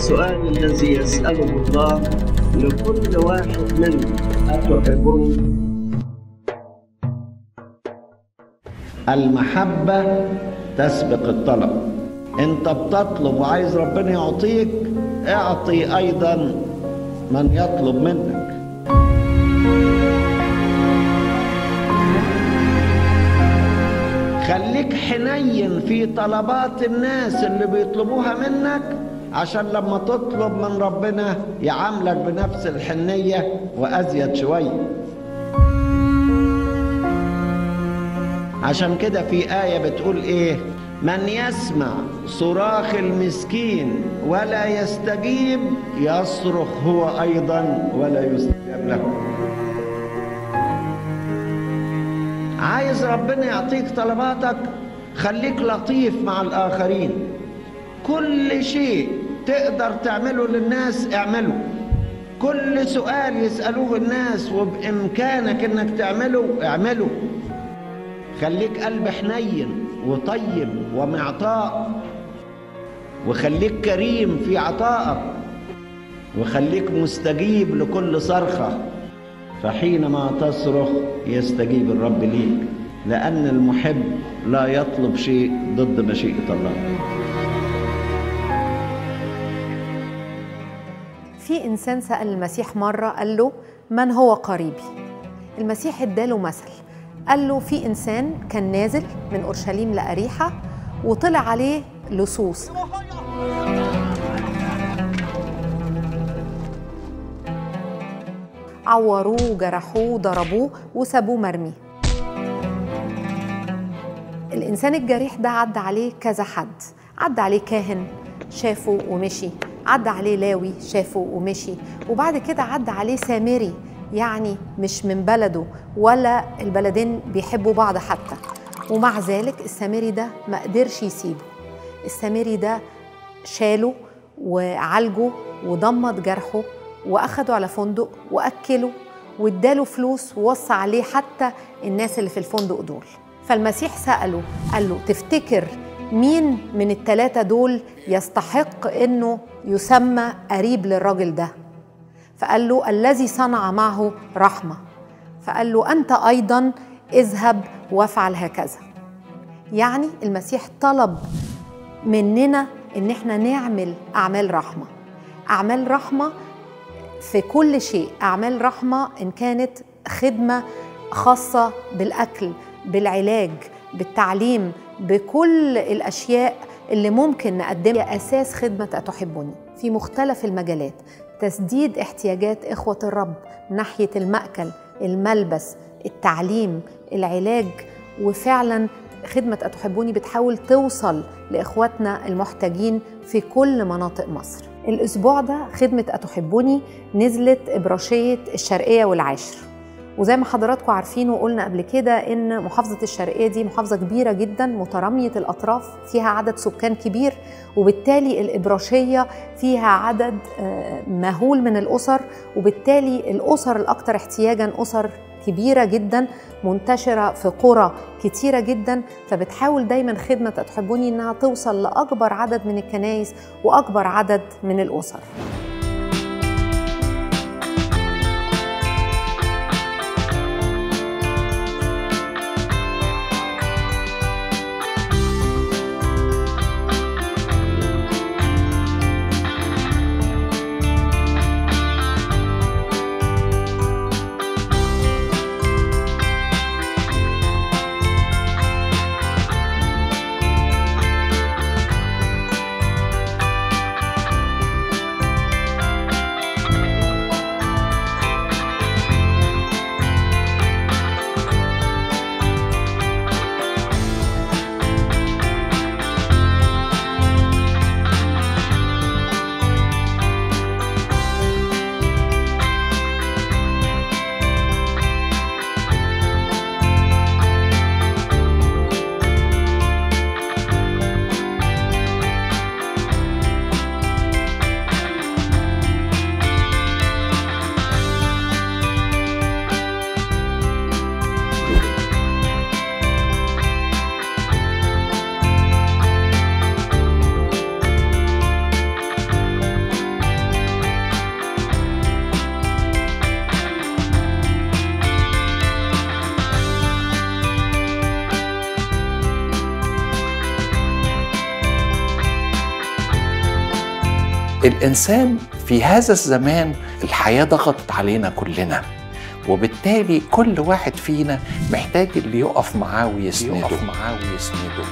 السؤال الذي يسأله الله لكل واحد منا أتحبون المحبة تسبق الطلب انت بتطلب وعايز ربنا يعطيك اعطي ايضا من يطلب منك خليك حنين في طلبات الناس اللي بيطلبوها منك عشان لما تطلب من ربنا يعاملك بنفس الحنية وأزيد شوية عشان كده في آية بتقول إيه من يسمع صراخ المسكين ولا يستجيب يصرخ هو أيضا ولا يستجاب له عايز ربنا يعطيك طلباتك خليك لطيف مع الآخرين كل شيء تقدر تعمله للناس اعمله كل سؤال يسألوه الناس وبإمكانك إنك تعمله اعمله خليك قلب حنين وطيب ومعطاء وخليك كريم في عطائك وخليك مستجيب لكل صرخة فحينما تصرخ يستجيب الرب ليك لأن المحب لا يطلب شيء ضد مشيئة الله في إنسان سأل المسيح مرة قال له من هو قريبي المسيح اداله مثل قال له في إنسان كان نازل من أورشليم لأريحة وطلع عليه لصوص عوروه جرحوه ضربوه وسابوه مرمي الإنسان الجريح ده عدى عليه كذا حد عدى عليه كاهن شافه ومشي عدى عليه لاوي شافه ومشي وبعد كده عدى عليه سامري يعني مش من بلده ولا البلدين بيحبوا بعض حتى ومع ذلك السامري ده ما قدرش يسيبه السامري ده شاله وعالجه وضمد جرحه واخده على فندق واكله واداله فلوس ووصى عليه حتى الناس اللي في الفندق دول فالمسيح سأله قال له تفتكر مين من التلاتة دول يستحق انه يسمى قريب للراجل ده فقال له الذي صنع معه رحمة فقال له أنت أيضا اذهب وافعل هكذا يعني المسيح طلب مننا ان احنا نعمل اعمال رحمه اعمال رحمه في كل شيء اعمال رحمه ان كانت خدمه خاصه بالاكل بالعلاج بالتعليم بكل الاشياء اللي ممكن نقدمها اساس خدمه اتحبني في مختلف المجالات تسديد احتياجات اخوه الرب من ناحيه الماكل الملبس التعليم العلاج وفعلا خدمة أتحبوني بتحاول توصل لإخواتنا المحتاجين في كل مناطق مصر الأسبوع ده خدمة أتحبوني نزلت إبراشية الشرقية والعاشر وزي ما حضراتكم عارفين وقلنا قبل كده ان محافظه الشرقيه دي محافظه كبيره جدا متراميه الاطراف فيها عدد سكان كبير وبالتالي الابراشيه فيها عدد مهول من الاسر وبالتالي الاسر الاكثر احتياجا اسر كبيرة جدا منتشرة في قرى كتيرة جدا فبتحاول دايما خدمة تحبوني انها توصل لأكبر عدد من الكنايس وأكبر عدد من الأسر الإنسان في هذا الزمان الحياة ضغطت علينا كلنا وبالتالي كل واحد فينا محتاج اللي يقف معاه ويسنده يقف معاه ويسنده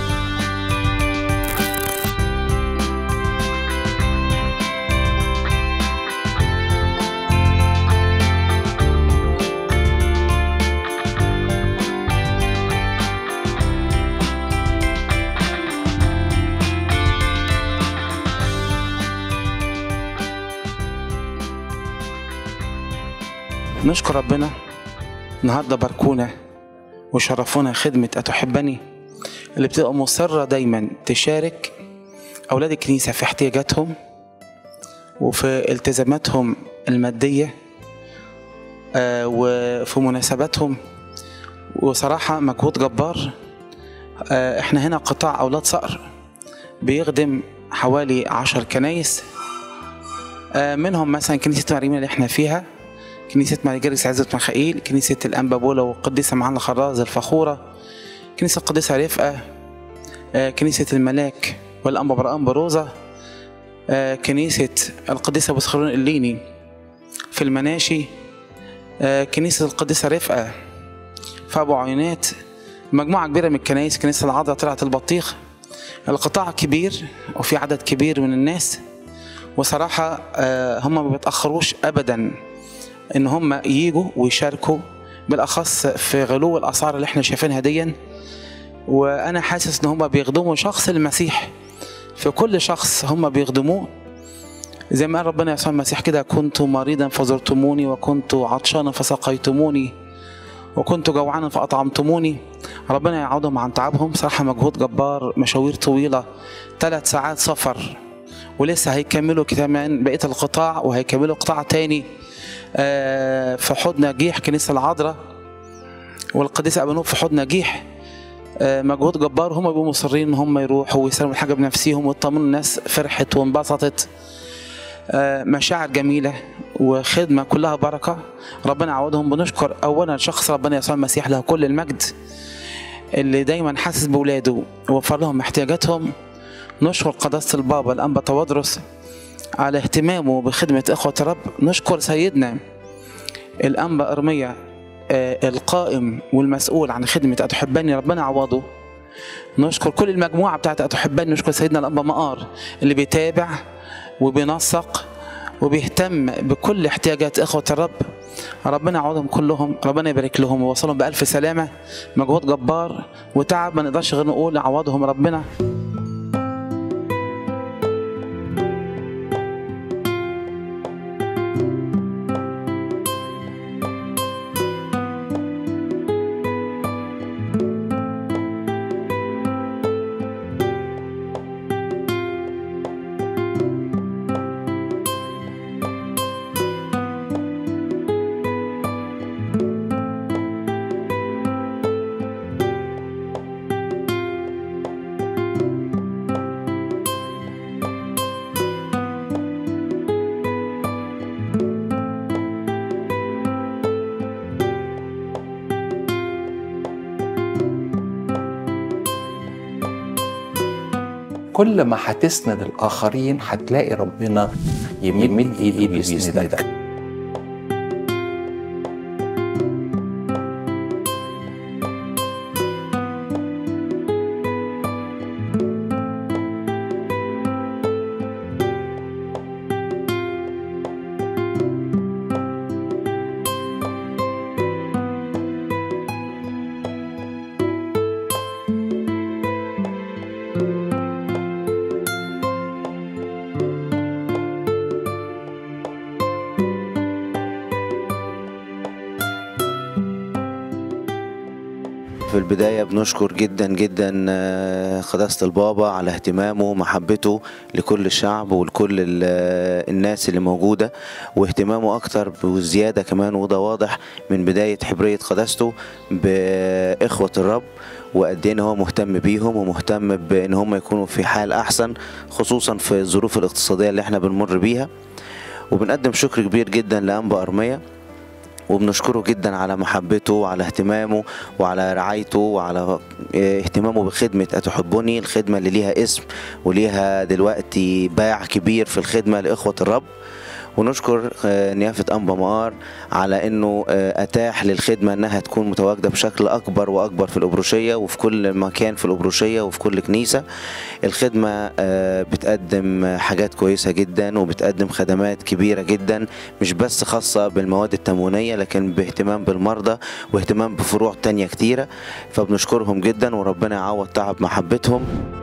نشكر ربنا النهارده باركونا وشرفونا خدمة أتحبني اللي بتبقى مصرة دايما تشارك أولاد الكنيسة في احتياجاتهم وفي التزاماتهم المادية آه، وفي مناسباتهم وصراحة مجهود جبار آه، احنا هنا قطاع أولاد صقر بيخدم حوالي عشر كنايس آه، منهم مثلا كنيسة مريم اللي احنا فيها كنيسة ماري جرجس عزة مخائيل كنيسة الأنبا بولا والقديسة معانا خراز الفخورة كنيسة القديسة رفقة آه، كنيسة الملاك والأنبا برقان بروزة آه، كنيسة القديسة بسخرون الليني في المناشي آه، كنيسة القديسة رفقة في أبو عينات مجموعة كبيرة من الكنائس كنيسة العذراء طلعت البطيخ القطاع كبير وفي عدد كبير من الناس وصراحة آه، هم ما بيتأخروش أبدا ان هم يجوا ويشاركوا بالاخص في غلو الاسعار اللي احنا شايفينها ديا وانا حاسس ان هم بيخدموا شخص المسيح في كل شخص هم بيخدموه زي ما قال ربنا يسوع المسيح كده كنت مريضا فزرتموني وكنت عطشانا فسقيتموني وكنت جوعانا فأطعمتموني ربنا يعوضهم عن تعبهم صراحة مجهود جبار مشاوير طويلة ثلاث ساعات سفر ولسه هيكملوا كمان بقية القطاع وهيكملوا قطاع تاني آه، في حوض نجيح كنيسة العذراء والقديس أبانوب في حوض نجيح آه، مجهود جبار هم بيبقوا مصرين ان هم يروحوا ويسلموا الحاجه بنفسهم ويطمنوا الناس فرحت وانبسطت آه، مشاعر جميله وخدمه كلها بركه ربنا يعوضهم بنشكر اولا شخص ربنا يسوع المسيح له كل المجد اللي دايما حاسس باولاده ووفر لهم احتياجاتهم نشكر قداسه البابا الانبا توادرس على اهتمامه بخدمه اخوه الرب نشكر سيدنا الانبا ارميا آه، القائم والمسؤول عن خدمة أتحبني ربنا يعوضه نشكر كل المجموعة بتاعت أتحبني نشكر سيدنا الأنبا مقار اللي بيتابع وبينسق وبيهتم بكل احتياجات إخوة الرب ربنا يعوضهم كلهم ربنا يبارك لهم ويوصلهم بألف سلامة مجهود جبار وتعب ما نقدرش غير نقول يعوضهم ربنا كل ما هتسند الآخرين هتلاقي ربنا يمد إيده ويسندك في البداية بنشكر جدا جدا آه، قداسة البابا على اهتمامه ومحبته لكل الشعب ولكل ال- آه، الناس اللي موجودة واهتمامه أكتر وزيادة كمان وده واضح من بداية حبرية قداسته بإخوة الرب وقد ايه إن هو مهتم بيهم ومهتم بان هم يكونوا في حال احسن خصوصا في الظروف الاقتصاديه اللي احنا بنمر بيها وبنقدم شكر كبير جدا لانبا ارميه وبنشكره جدا على محبته وعلى اهتمامه وعلى رعايته وعلى اه، اهتمامه بخدمة أتحبني الخدمة اللي ليها اسم وليها دلوقتي باع كبير في الخدمة لإخوة الرب ونشكر اه، نيافة أنبا مار على أنه اه، أتاح للخدمة أنها تكون متواجدة بشكل أكبر وأكبر في الأبروشية وفي كل مكان في الأبروشية وفي كل كنيسة الخدمة اه، بتقدم حاجات كويسة جدا وبتقدم خدمات كبيرة جدا مش بس خاصة بالمواد التموينية لكن باهتمام بالمرضى واهتمام بفروع تانية كتيرة فبنشكرهم جدا وربنا يعوض تعب محبتهم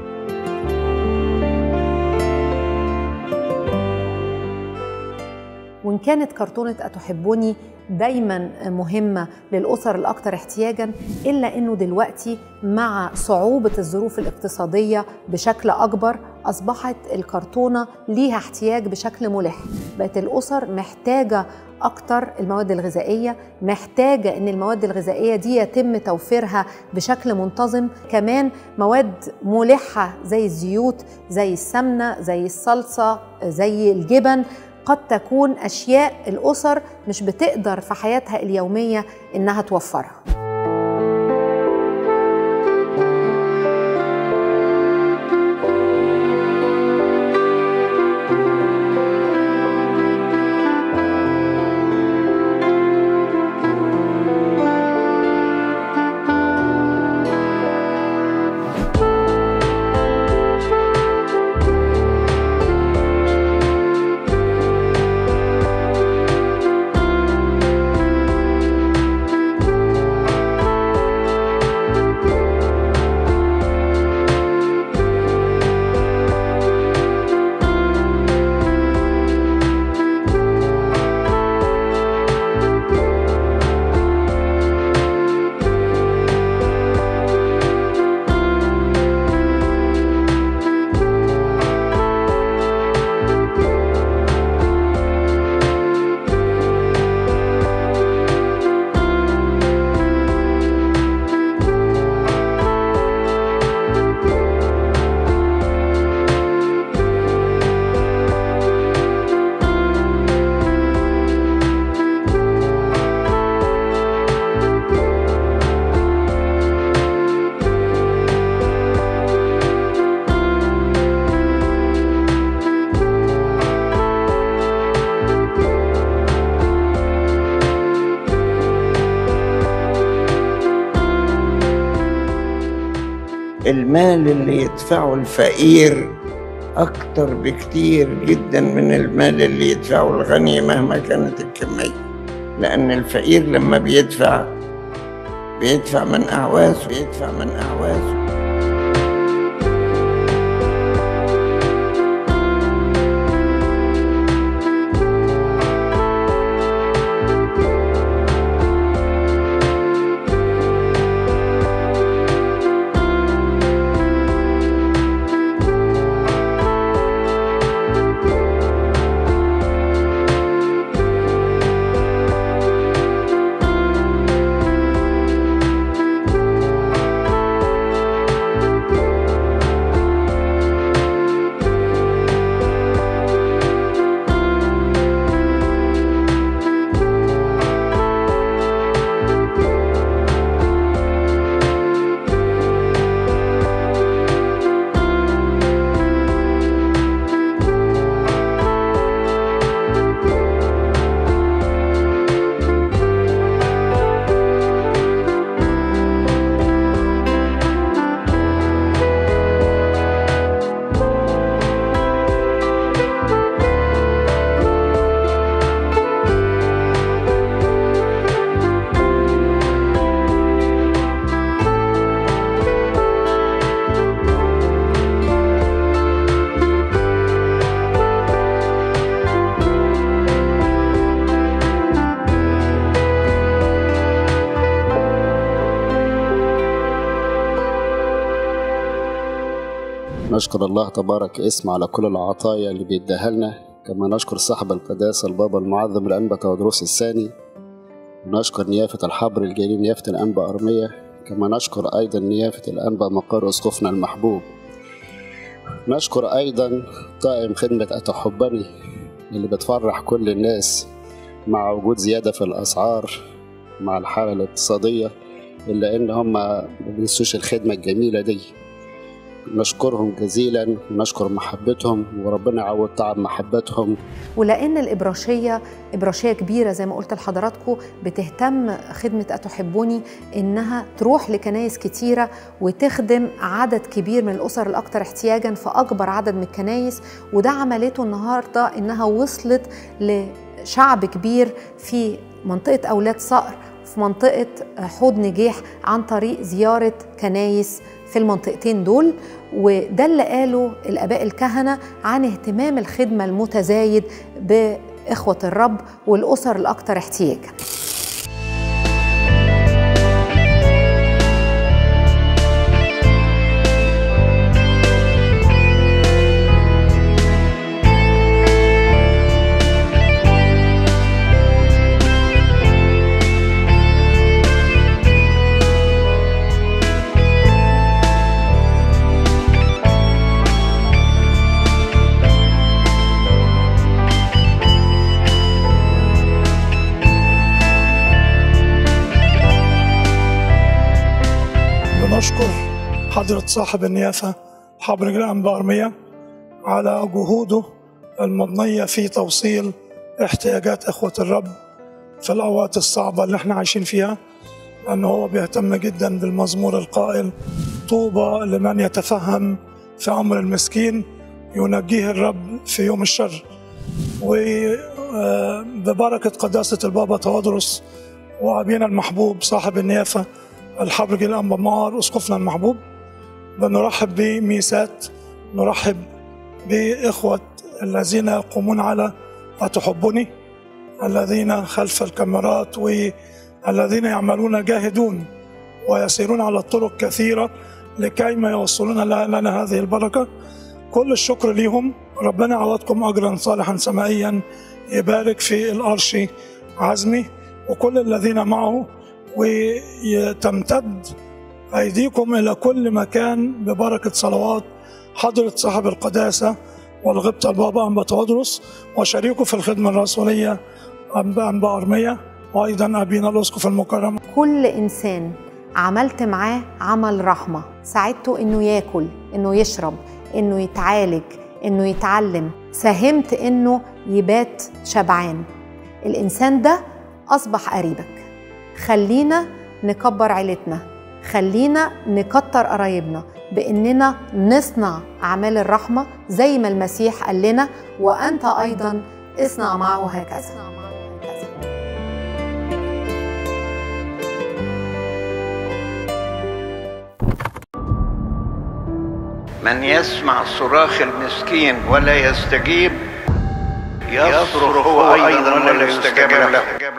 وإن كانت كرتونة أتحبني دايما مهمة للأسر الأكثر احتياجا إلا أنه دلوقتي مع صعوبة الظروف الاقتصادية بشكل أكبر أصبحت الكرتونة ليها احتياج بشكل ملح بقت الأسر محتاجة أكتر المواد الغذائية محتاجة أن المواد الغذائية دي يتم توفيرها بشكل منتظم كمان مواد ملحة زي الزيوت زي السمنة زي الصلصة زي الجبن قد تكون أشياء الأسر مش بتقدر في حياتها اليومية إنها توفرها المال اللي يدفعه الفقير أكتر بكتير جدا من المال اللي يدفعه الغني مهما كانت الكمية لأن الفقير لما بيدفع بيدفع من أعوازه بيدفع من أعوازه نشكر الله تبارك اسمه على كل العطايا اللي بيديها لنا كما نشكر صاحب القداسة البابا المعظم الأنبا تودروس الثاني ونشكر نيافة الحبر الجليل نيافة الأنبا أرمية كما نشكر أيضا نيافة الأنبا مقر أسقفنا المحبوب نشكر أيضا طاقم خدمة أتحبني اللي بتفرح كل الناس مع وجود زيادة في الأسعار مع الحالة الاقتصادية إلا إن هم ما بينسوش الخدمة الجميلة دي نشكرهم جزيلا ونشكر محبتهم وربنا يعوض تعب محبتهم ولان الابراشيه ابراشيه كبيره زي ما قلت لحضراتكم بتهتم خدمه اتحبوني انها تروح لكنايس كتيره وتخدم عدد كبير من الاسر الاكثر احتياجا في اكبر عدد من الكنايس وده عملته النهارده انها وصلت لشعب كبير في منطقه اولاد صقر في منطقه حوض نجيح عن طريق زياره كنايس في المنطقتين دول وده اللي قاله الاباء الكهنه عن اهتمام الخدمه المتزايد باخوه الرب والاسر الاكثر احتياجا بنشكر حضرة صاحب النيافة حبر الأنباء أرمية على جهوده المضنية في توصيل احتياجات إخوة الرب في الأوقات الصعبة اللي احنا عايشين فيها لأنه هو بيهتم جدا بالمزمور القائل طوبى لمن يتفهم في أمر المسكين ينجيه الرب في يوم الشر وببركة قداسة البابا توادرس وأبينا المحبوب صاحب النيافة الحبر الأنبا مار أسقفنا المحبوب بنرحب بميسات نرحب بإخوة الذين يقومون على أتحبني الذين خلف الكاميرات والذين يعملون جاهدون ويسيرون على الطرق كثيرة لكي ما يوصلون لنا هذه البركة كل الشكر ليهم ربنا يعوضكم أجرا صالحا سمائيا يبارك في الأرش عزمي وكل الذين معه وتمتد أيديكم إلى كل مكان ببركة صلوات حضرة صاحب القداسة والغبطة البابا أنبا تودرس وشريكه في الخدمة الرسولية أنبا أنبا أرمية وأيضا أبينا الأسقف المكرم كل إنسان عملت معاه عمل رحمة ساعدته إنه ياكل إنه يشرب إنه يتعالج إنه يتعلم ساهمت إنه يبات شبعان الإنسان ده أصبح قريبك خلينا نكبر عيلتنا خلينا نكتر قرايبنا باننا نصنع اعمال الرحمه زي ما المسيح قال لنا وانت ايضا اصنع معه هكذا من يسمع صراخ المسكين ولا يستجيب يصرخ هو ايضا ولا يستجاب له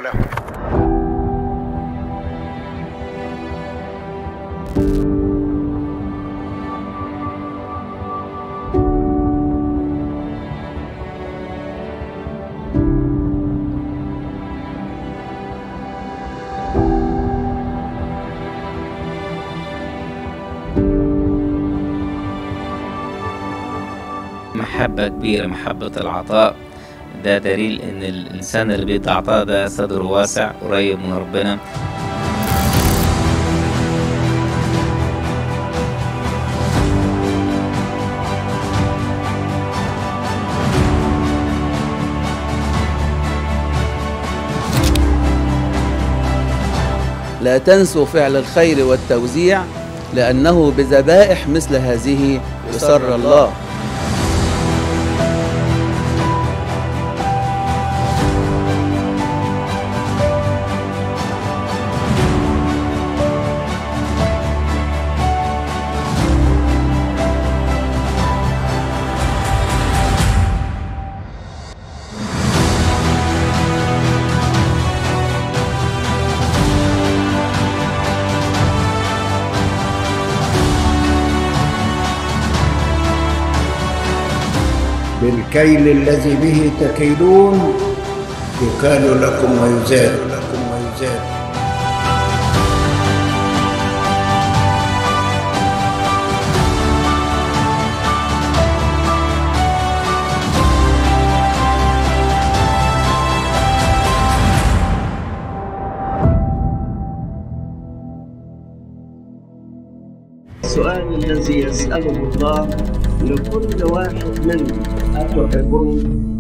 محبة كبيرة محبة العطاء ده دليل ان الانسان اللي بيدي عطاء ده صدره واسع قريب من ربنا لا تنسوا فعل الخير والتوزيع لأنه بذبائح مثل هذه يسر الله بالكيل الذي به تكيلون يكال لكم ويزاد لكم ويزاد السؤال الذي يسأله الله لكل واحد منا أتحبون